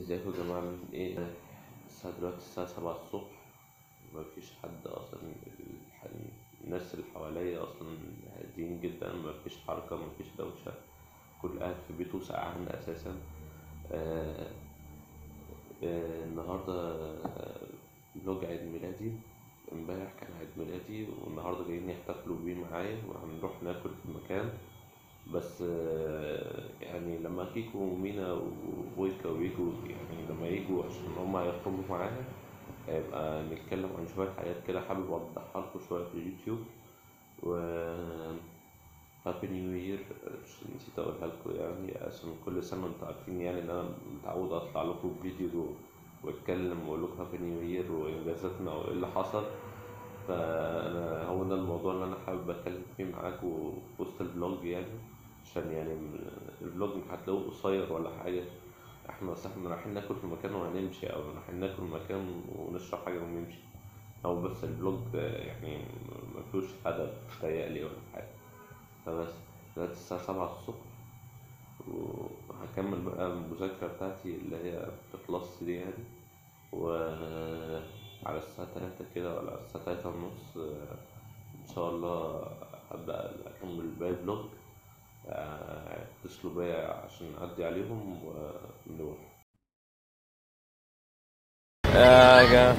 ازيكم يا جماعة عاملين ايه؟ الساعة دلوقتي الساعة سبعة الصبح مفيش حد أصلا الح- الناس اللي حواليا أصلا هادين جدا مفيش حركة مفيش دوشة كل قاعد في بيته سقعان أساسا آه آه النهاردة آه، فلوج عيد ميلادي امبارح كان عيد ميلادي والنهاردة جايين يحتفلوا بيه معايا وهنروح ناكل في مكان بس آه، يعني لما كيكو ومينا وبويكا ويجوا يعني لما يجوا عشان هما هيخرجوا معانا هيبقى نتكلم عن شوية حاجات كده حابب أوضحها لكم شوية في اليوتيوب و هابي نيو يير نسيت أقولها لكم يعني عشان كل سنة انتوا عارفين يعني إن أنا متعود أطلع لكم فيديو وأتكلم وأقول لكم هابي نيو يير وإنجازاتنا وإيه اللي حصل فأنا هو ده الموضوع اللي أنا حابب أتكلم فيه معاكم في وسط الفلوج يعني عشان يعني الفلوج مش هتلاقوه قصير ولا حاجة احنا بس احنا رايحين ناكل في مكان وهنمشي او رايحين ناكل مكان ونشرب حاجة ونمشي او بس الفلوج يعني مفيهوش هدف متهيألي ولا حاجة فبس دلوقتي الساعة سبعة الصبح وهكمل بقى المذاكرة بتاعتي اللي هي في كلاس دي يعني وعلى الساعة تلاتة كده ولا على الساعة تلاتة ونص آه، إن شاء الله هبدأ أكمل باقي الفلوج آه، اتصلوا بيا عشان أعدي عليهم ونروح يا جماعة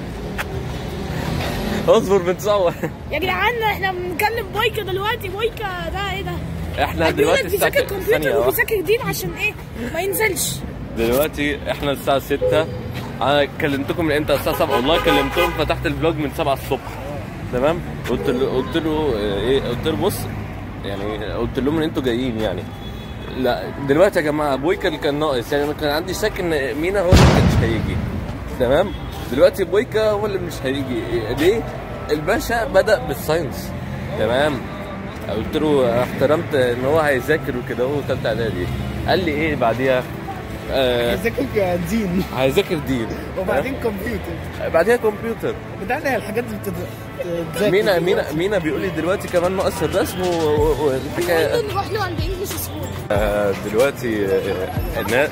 اصبر بنصور يا جدعان احنا بنكلم بويكا دلوقتي بويكا ده ايه ده؟ احنا بيقول لك دلوقتي الساعة بيذاكر ثانية كمبيوتر واحدة. وبيذاكر دين عشان ايه؟ ما ينزلش دلوقتي احنا الساعة 6 انا كلمتكم من امتى الساعة 7 والله كلمتهم فتحت الفلوج من 7 الصبح تمام قلت له قلت له اه، ايه قلت له بص يعني قلت لهم ان انتوا جايين يعني لا دلوقتي يا جماعه بويكا اللي كان ناقص يعني انا كان عندي شك ان مينا هو اللي مش هيجي تمام دلوقتي بويكا هو اللي مش هيجي ليه الباشا بدا بالساينس تمام قلت له احترمت ان هو هيذاكر وكده هو ثالثه اعدادي قال لي ايه بعديها آه ذاكر دين هيذاكر دين وبعدين كمبيوتر بعديها كمبيوتر بتاعنا الحاجات اللي بتتذاكر مينا مينا مينا بيقول لي دلوقتي كمان ناقص الرسم و- و- والحكايه بيقول له نروح له عند انجلش سكول آه، دلوقتي آه، الناس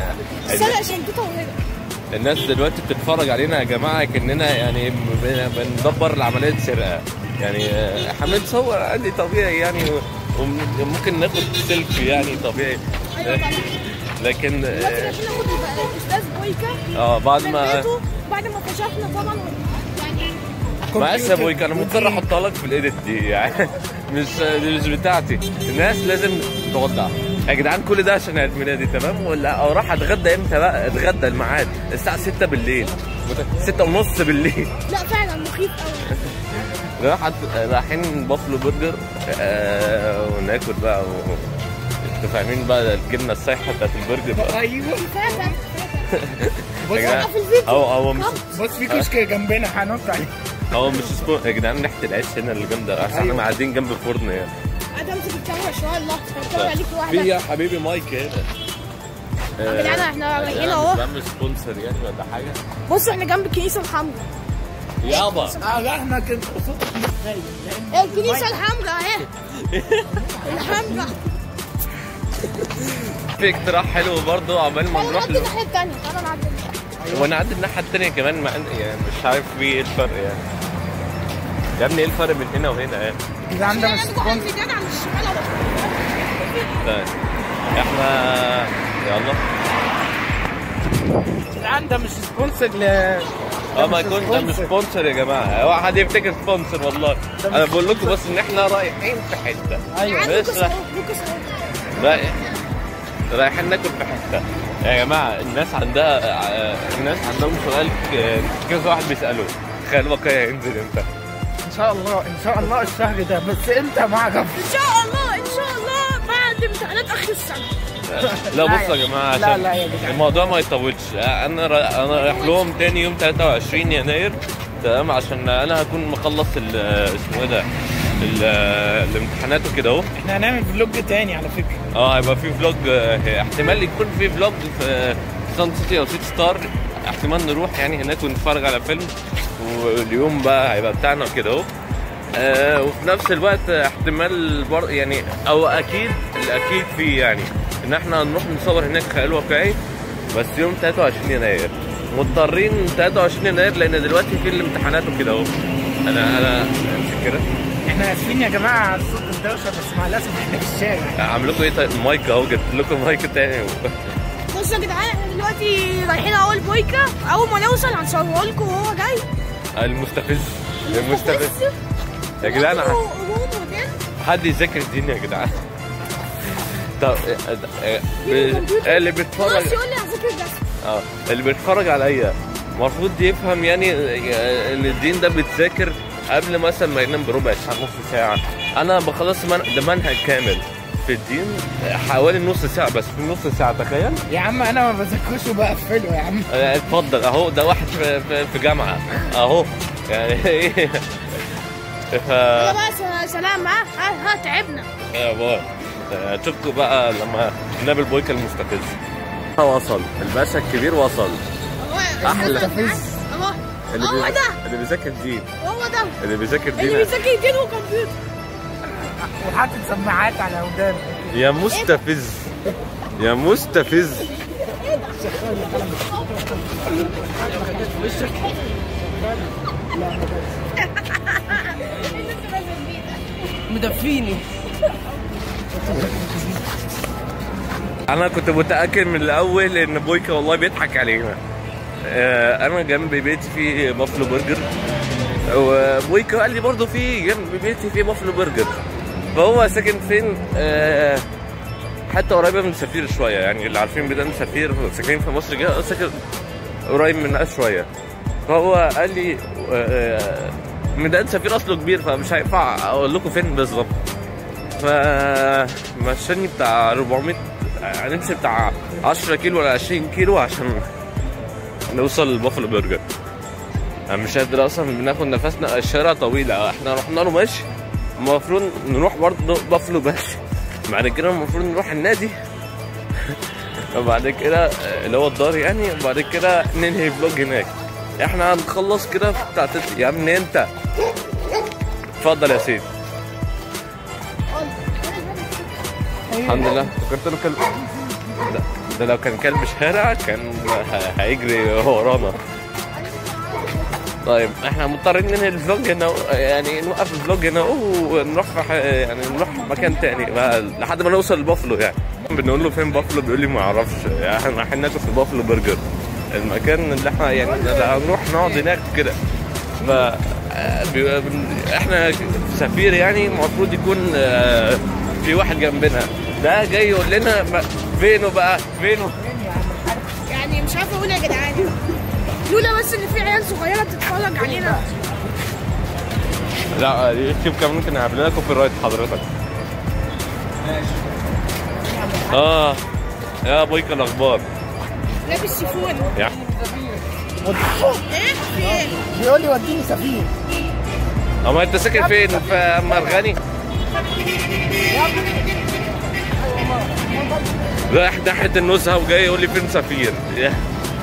سرق شنطته وهرب الناس دلوقتي بتتفرج علينا يا جماعه كاننا يعني بن- بندبر عمليه سرقه يعني آه، احنا بنصور عادي طبيعي يعني و- وممكن ناخد سيلفي يعني طبيعي ايوه طبعا لكن دلوقتي اه رايحين ناخد الاستاذ بويكا آه، بعد من ما بيته بعد ما كشفنا طبعا يعني معلش يا ابوي انا مضطر احطها لك في الايديت دي يعني مش دي مش بتاعتي الناس لازم تودع يا جدعان كل ده عشان عيد ميلادي تمام ولا او راح اتغدى امتى بقى اتغدى الميعاد الساعه 6 بالليل 6 ونص بالليل لا فعلا مخيف قوي راح رايحين بافلو برجر آه وناكل بقى و... انتوا فاهمين بقى الجبنه السايحه بتاعت البرجر بقى ايوه فعلا يا جدعان في الفيديو هو هو مش بص في كشك جنبنا هنط عليه هو مش سبون يا جدعان ريحه العيش هنا اللي جامده عشان احنا أيوة. قاعدين جنب فرن يعني ادم امسك الكاميرا شويه الله الكاميرا عليك في واحده يا حبيبي مايك هنا يا جدعان احنا رايحين اهو بعمل سبونسر يعني ولا حاجه بصوا احنا جنب الكنيسه الحمراء يابا اه لا احنا كان صوتك مش باين لان ايه الكنيسه الحمراء اهي الحمراء في اقتراح حلو برضه عقبال ما تعالى نروح نعدي له الناحيه الثانيه تعالى نعدي وانا عندي الناحيه التانيه كمان مع إن- يعني مش عارف في ايه الفرق يعني يا ابني ايه الفرق بين هنا وهنا يعني كده عندنا مش عندكم سبونسر ميدان على الشمال اهو طيب احنا يلا عندنا مش سبونسر ل اه ما يكون ده مش سبونسر يا جماعه هو حد يفتكر سبونسر والله انا بقول لكم بس ان احنا رايحين في حته ايوه تعال بس لوكاس رايح- اهو لوكاس اهو رايح رايحين ناكل في حته يا جماعه الناس عندها آه، الناس عندهم سؤال ك- كذا واحد بيسالوه تخيل واقعي هينزل امتى ان شاء الله ان شاء الله الشهر ده بس امتى ما اعرفش ان شاء الله ان شاء الله بعد امتحانات اخر السنه لا بصوا يا جماعه لا، عشان لا يا جدعان. الموضوع ما يطولش انا را... انا رايح لهم تاني يوم 23 يناير تمام عشان انا هكون مخلص ال... اسمه ايه ده ال... الامتحانات وكده اهو احنا هنعمل فلوج تاني على فكره اه هيبقى في فلوج آه، احتمال يكون في فلوج في سان سيتي او سيتي ستار احتمال نروح يعني هناك ونتفرج على فيلم واليوم بقى هيبقى بتاعنا وكده اهو آه وفي نفس الوقت احتمال بر يعني او اكيد الاكيد فيه يعني ان احنا هنروح نصور هناك خيال واقعي بس يوم 23 يناير مضطرين 23 يناير لان دلوقتي في الامتحانات وكده اهو انا انا امسك كده احنا اسفين يا جماعه على صوت الدوشه بس مع الاسف احنا في الشارع اعمل لكم ايه طيب المايك اهو جبت لكم مايك تاني بصوا يا جدعان احنا دلوقتي رايحين اول بويكا اول ما نوصل هنصوره لكم وهو جاي المستفز المستفز يا جدعان هو- هو موديل. حد يذاكر الدين يا جدعان طب آه، آه، آه، اللي بيتفرج خلاص يقول لي هذاكر الرسم اه اللي بيتفرج عليا المفروض يفهم يعني آه، ان الدين ده بيتذاكر قبل مثلا ما ينام بربع ساعه نص ساعه انا بخلص من... ده منهج كامل في الدين حوالي نص ساعه بس في نص ساعه تخيل يا عم انا ما بذاكرش وبقفله يا عم آه، اتفضل اهو ده واحد في, في, في جامعه اهو يعني ايه ف يلا بقى س- سلام ها ها ها تعبنا يا باي اشوفكم بقى لما نقابل بويكا المستفز وصل الباشا الكبير وصل هو- أحلى. استنى يا جدعان. اهو اللي هو بي- ده اللي بيذاكر دين هو ده اللي بيذاكر اللي دين بيذاكر دين وكمبيوتر وحاطط سماعات على ودانه يا مستفز يا مستفز مدفيني انا كنت متاكد من الاول ان بويكا والله بيضحك علينا آه، انا جنب بيتي في بافلو برجر وبويكا قال لي برضه في جنب بيتي في بافلو برجر فهو ساكن فين آه، حتى قريبه من سفير شويه يعني اللي عارفين بلاد سفير ساكنين في مصر كده ساكن قريب منها شويه فهو قال لي آه، ميدان سفير اصله كبير فمش هينفع اقول لكم فين بالظبط فمشاني بتاع 400 هنمشي بتاع 10 كيلو ولا 20 كيلو عشان نوصل لبافلو برجر أنا مش قادر اصلا بناخد نفسنا الشارع طويلة احنا رحنا له ماشي المفروض نروح برضه بافلو ماشي بعد كده المفروض نروح النادي وبعد كده اللي هو الدار يعني وبعد كده ننهي فلوج هناك احنا هنخلص كده في بتاع تلت- يا ابني انت اتفضل يا سيدي الحمد لله فكرت له كلب لا ده لو كان كلب شارع كان ه- هيجري ورانا طيب احنا مضطرين ننهي الفلوج هنا يعني نوقف الفلوج هنا ونروح في ح- يعني نروح مكان تاني بقى لحد ما نوصل لبافلو يعني بنقول له فين بافلو بيقول لي ما اعرفش يعني احنا رايحين ناكل في بافلو برجر المكان اللي احنا يعني اللي هنروح نقعد هناك كده ف آه، بي- بن- احنا في سفير يعني المفروض يكون آه، في واحد جنبنا ده جاي يقول لنا ما- فينه بقى فينه يعني مش عارفه اقول يا جدعان لولا بس ان في عيال صغيره بتتفرج علينا لا اليوتيوب كمان ممكن نعمل لنا كوبي رايت حضرتك اه يا بويكا الاخبار لابس سيفون يا ايه في ايه بيقول لي وديني سفير اما انت ساكن فين في مرغني رايح ناحية النزهة وجاي يقول لي فين سفير يا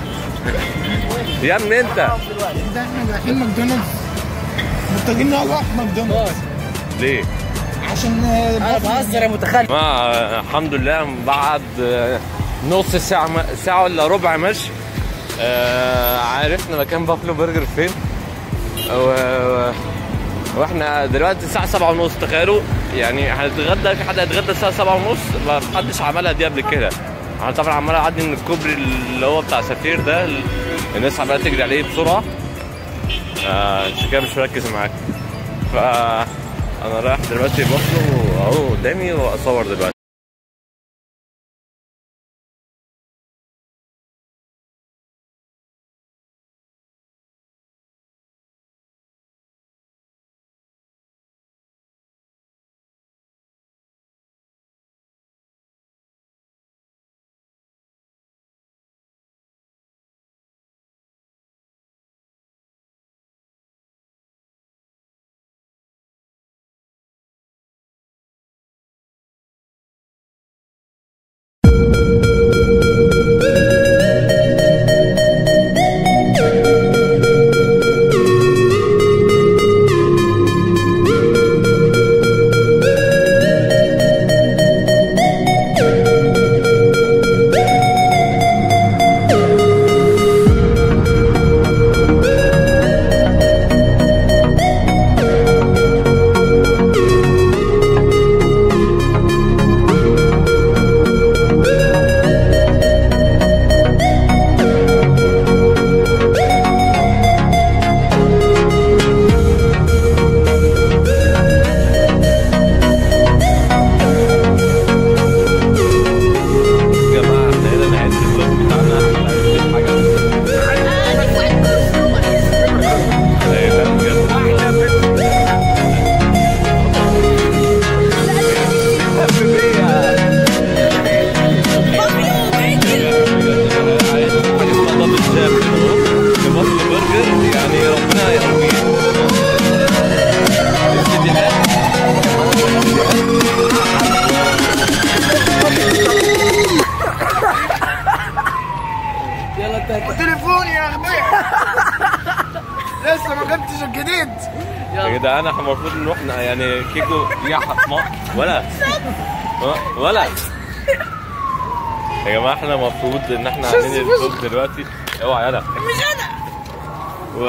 يا ابني انت ده احنا رايحين ماكدونالدز محتاجين نروح ماكدونالدز ليه؟ عشان انا بهزر يا متخلف ما الحمد لله بعد آه، نص ساعة م- ساعة ولا ربع مشي آه، عرفنا مكان بافلو برجر فين و... واحنا دلوقتي الساعة سبعة ونص تخيلوا يعني هنتغدى في حد هيتغدى الساعة سبعة ونص ما حدش عملها دي قبل كده انا طبعا عمال اعدي من الكوبري اللي هو بتاع سفير ده ال- الناس عمالة تجري عليه بسرعة آه، عشان كده مش مركز معاك فانا رايح دلوقتي بافلو اهو قدامي واصور دلوقتي وتليفوني يا اغبياء لسه ما جبتش الجديد يا جدعان احنا المفروض نروح ن- يعني كيكو يا ح- ما ولا ولا يا جماعه احنا المفروض ان احنا عاملين الفلوج دلوقتي اوعى يلا مش انا و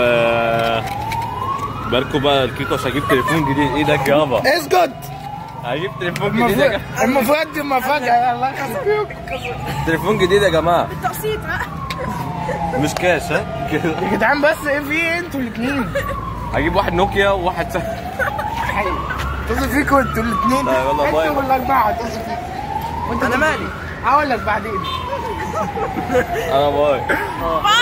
بالكوا بقى الكيكو عشان اجيب تليفون جديد ايدك يابا اسكت هجيب تليفون جديد يا جماعه المفروض دي مفاجأة الله يخليك تليفون جديد يا جماعه التقسيط ها مش كاش ها كده. يا جدعان بس ايه في ايه انتوا الاثنين هجيب واحد نوكيا وواحد سا... طز فيكوا انتوا الاثنين لا، والله باي. انتوا والاربعة طز فيكوا انا مالي هقول لك بعدين انا باي باي